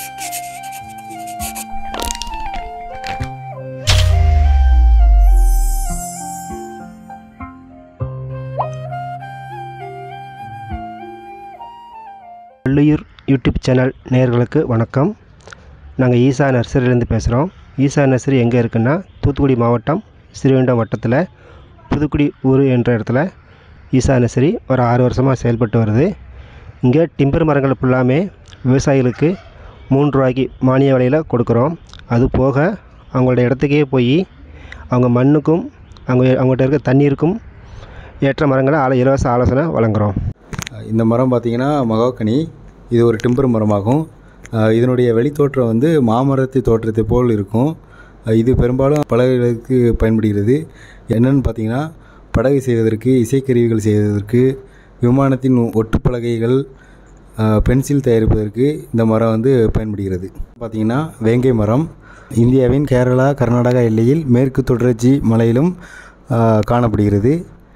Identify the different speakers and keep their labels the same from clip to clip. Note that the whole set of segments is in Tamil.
Speaker 1: வள்ளியூர் யூடியூப் சேனல் நேயர்களுக்கு வணக்கம் நாங்கள் ஈசா நர்சரியிலேருந்து பேசுகிறோம் ஈசா நர்சரி எங்கே இருக்குன்னா தூத்துக்குடி மாவட்டம் ஸ்ரீவைண்டம் வட்டத்தில் புதுக்குடி ஊர் என்ற இடத்துல ஈசா நர்சரி ஒரு ஆறு வருஷமாக செயல்பட்டு வருது இங்கே டிம்பர் மரங்கள் ஃபுல்லாமே விவசாயிகளுக்கு மூன்று ரூபாய்க்கு மானிய விலையில் கொடுக்குறோம் அது போக அவங்களோட இடத்துக்கே போய் அவங்க மண்ணுக்கும் அவங்க அவங்ககிட்ட இருக்க தண்ணீருக்கும் ஏற்ற மரங்களை ஆல இலவச ஆலோசனை வழங்குகிறோம்
Speaker 2: இந்த மரம் பார்த்திங்கன்னா மகாக்கனி இது ஒரு டிம்பர் மரமாகும் அஹ் இதனுடைய வெளித்தோற்றம் வந்து மாமரத்து தோற்றத்தை போல் இருக்கும் அஹ் இது பெரும்பாலும் படகுகளுக்கு பயன்படுகிறது என்னென்னு பார்த்தீங்கன்னா படகு செய்வதற்கு இசைக்கருவிகள் செய்வதற்கு விமானத்தின் ஒட்டுப்பலகைகள் அஹ் பென்சில் தயாரிப்பதற்கு இந்த மரம் வந்து பயன்படுகிறது பார்த்திங்கன்னா வேங்கை மரம் இந்தியாவின் கேரளா கர்நாடகா எல்லையில் மேற்கு தொடர்ச்சி மலையிலும் அஹ் காணப்படுகிறது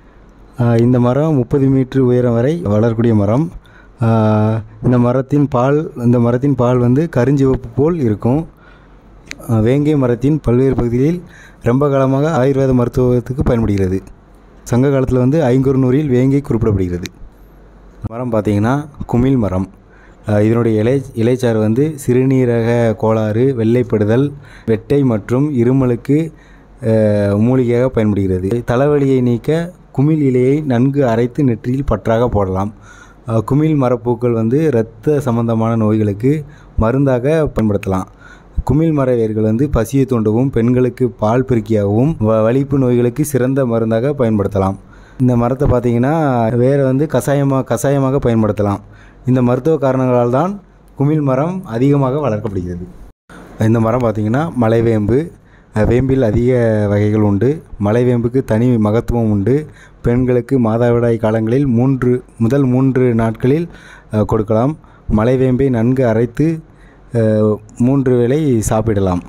Speaker 2: ஆஹ் இந்த மரம் முப்பது மீட்டர் உயரம் வரை வளரக்கூடிய மரம் ஆஹ் இந்த மரத்தின் பால் இந்த மரத்தின் பால் வந்து கருஞ்சிவப்பு போல் இருக்கும் ஆஹ் வேங்கை மரத்தின் பல்வேறு பகுதிகளில் ரொம்ப காலமாக ஆயுர்வேத மருத்துவத்துக்கு பயன்படுகிறது சங்க காலத்தில் வந்து ஐங்குறுநூறில் வேங்கை குறிப்பிடப்படுகிறது மரம் பார்த்திங்கன்னா குமிழ் மரம் ஆஹ் இதனுடைய இலை இலைச்சாறு வந்து சிறுநீரக கோளாறு வெள்ளைப்படுதல் வெட்டை மற்றும் இருமலுக்கு ஆஹ் மூலிகையாக பயன்படுகிறது தலைவலியை நீக்க குமிழ் இலையை நன்கு அரைத்து நெற்றியில் பற்றாக போடலாம் ஆஹ் குமிழ் மரப்பூக்கள் வந்து இரத்த சம்பந்தமான நோய்களுக்கு மருந்தாக பயன்படுத்தலாம் குமிழ் மர வேர்கள் வந்து பசியை தூண்டவும் பெண்களுக்கு பால் பெருக்கியாகவும் வ- வலிப்பு நோய்களுக்கு சிறந்த மருந்தாக பயன்படுத்தலாம் இந்த மரத்தை பார்த்தீங்கன்னா வேரை வந்து கஷாயமாக கஷாயமாக பயன்படுத்தலாம் இந்த மருத்துவ காரணங்களால் தான் குமிழ் மரம் அதிகமாக வளர்க்கப்படுகிறது இந்த மரம் பார்த்திங்கன்னா மலைவேம்பு அஹ் வேம்பில் அதிக வகைகள் உண்டு மலைவேம்புக்கு தனி மகத்துவம் உண்டு பெண்களுக்கு மாதவிடாய் காலங்களில் மூன்று முதல் மூன்று நாட்களில் அஹ், கொடுக்கலாம் மலைவேம்பை நன்கு அரைத்து அஹ், மூன்று வேளை சாப்பிடலாம்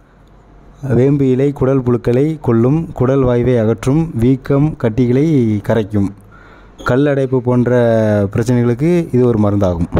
Speaker 2: வேம்பு இலை குடல் புழுக்களை கொல்லும் குடல் வாய்வை அகற்றும் வீக்கம் கட்டிகளை கரைக்கும் கல் அடைப்பு போன்ற பிரச்சனைகளுக்கு இது ஒரு மருந்தாகும்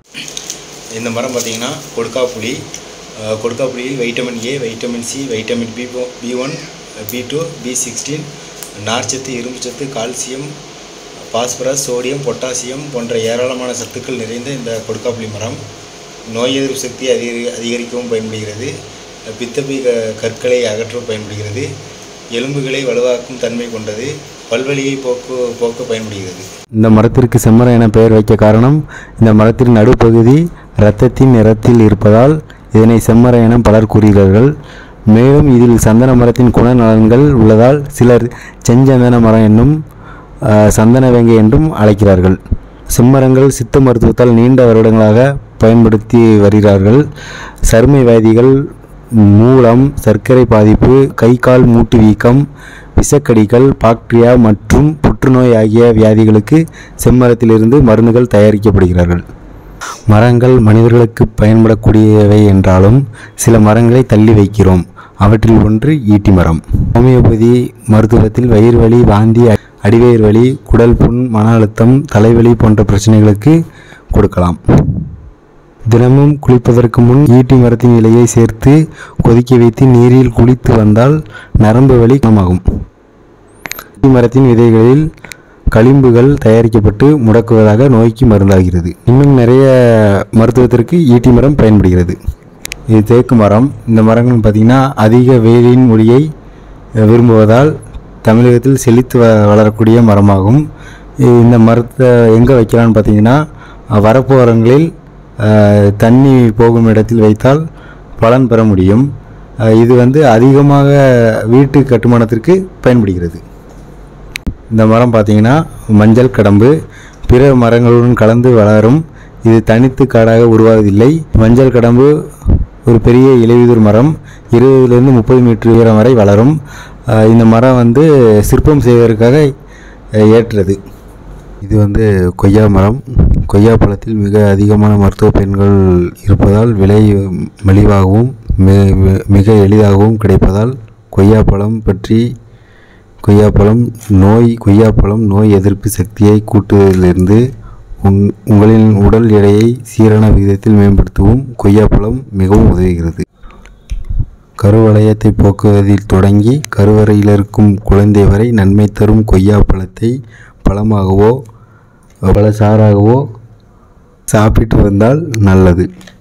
Speaker 2: இந்த மரம் பார்த்திங்கன்னா கொடுக்காப்புளி அஹ், கொடுக்காப்புளியில் vitamin A vitamin C vitamin B B one B two B sixteen நார்ச்சத்து இரும்புச்சத்து கால்சியம் பாஸ்பரஸ் சோடியம் பொட்டாசியம் போன்ற ஏராளமான சத்துக்கள் நிறைந்த இந்த கொடுக்காப்புளி மரம் நோய் எதிர்ப்பு சக்தி அதிகரி அதிகரிக்கவும் பயன்படுகிறது பித்தப்பை க கற்களை அகற்ற பயன்படுகிறது எலும்புகளை வலுவாக்கும் தன்மை கொண்டது பல்வலியை போக்கு போக்க பயன்படுகிறது இந்த மரத்திற்கு செம்மரம் என பெயர் வைக்க காரணம் இந்த மரத்தின் நடுப்பகுதி இரத்தத்தின் நிறத்தில் இருப்பதால் இதனை செம்மரம் என பலர் கூறுகிறார்கள் மேலும் இதில் சந்தன மரத்தின் குணநலன்கள் உள்ளதால் சிலர் செஞ்சந்தன மரம் என்னும் ஆஹ், சந்தன வேங்கை என்றும் அழைக்கிறார்கள் செம்மரங்கள் சித்த மருத்துவத்தால் நீண்ட வருடங்களாக பயன்படுத்தி வருகிறார்கள் சரும வியாதிகள் மூலம் சர்க்கரை பாதிப்பு கை கால் மூட்டு வீக்கம் விஷக்கடிகள் பாக்டீரியா மற்றும் புற்றுநோய் ஆகிய வியாதிகளுக்கு செம்மரத்திலிருந்து மருந்துகள் தயாரிக்கப்படுகிறார்கள் மரங்கள் மனிதர்களுக்கு பயன்படக்கூடியவை என்றாலும் சில மரங்களை தள்ளி வைக்கிறோம் அவற்றில் ஒன்று ஈட்டி மரம் ஹோமியோபதி மருத்துவத்தில் வயிறு வலி வாந்தி அடிவயிறு வலி குடல் புண் மன அழுத்தம் தலைவலி போன்ற பிரச்சனைகளுக்கு கொடுக்கலாம் தினமும் குளிப்பதற்கு முன் ஈட்டி மரத்தின் இலையை சேர்த்து கொதிக்க வைத்து நீரில் குளித்து வந்தால் நரம்பு வலி குணமாகும் ஈட்டி மரத்தின் விதைகளில் களிம்புகள் தயாரிக்கப்பட்டு முடக்குவதாக நோய்க்கு மருந்தாகிறது இன்னும் நிறைய மருத்துவத்திற்கு ஈட்டி மரம் பயன்படுகிறது இது தேக்கு மரம் இந்த மரங்கள் பார்த்திங்கன்னா அதிக வெயிலின் ஒளியை அஹ், விரும்புவதால் தமிழகத்தில் செழித்து வ வளரக்கூடிய மரமாகும் இ- இந்த மரத்தை எங்கே வைக்கலாம்னு பார்த்தீங்கன்னா அஹ், வரப்போரங்களில் அஹ், தண்ணி போகும் இடத்தில் வைத்தால் பலன் பெற முடியும் அஹ், இது வந்து அதிகமாக வீட்டு கட்டுமானத்திற்கு பயன்படுகிறது இந்த மரம் பார்த்தீங்கன்னா மஞ்சள் கடம்பு பிற மரங்களுடன் கலந்து வளரும் இது தனித்து காடாக உருவாவதில்லை மஞ்சள் கடம்பு ஒரு பெரிய இலையுதிர் மரம் இருபதுலேருந்து முப்பது மீட்டர் உயரம் வரை வளரும் அஹ் இந்த மரம் வந்து சிற்பம் செய்வதற்காக அஹ், ஏற்றது இது வந்து கொய்யா மரம் கொய்யா பழத்தில் மிக அதிகமான மருத்துவ பயன்கள் இருப்பதால் விலை மலிவாகவும் மி- மி- மிக எளிதாகவும் கிடைப்பதால் கொய்யாப்பழம் பற்றி கொய்யாப்பழம் நோய் கொய்யாப்பழம் நோய் எதிர்ப்பு சக்தியை கூட்டுவதிலிருந்து உங் உங்களின் உடல் எடையை சீரான விகிதத்தில் மேம்படுத்தவும் கொய்யாப்பழம் மிகவும் உதவுகிறது கருவளையத்தை போக்குவதில் தொடங்கி கருவறையில் இருக்கும் குழந்தை வரை நன்மை தரும் கொய்யாப்பழத்தை பழமாகவோ பழச்சாறாகவோ சாப்பிட்டு வந்தால் நல்லது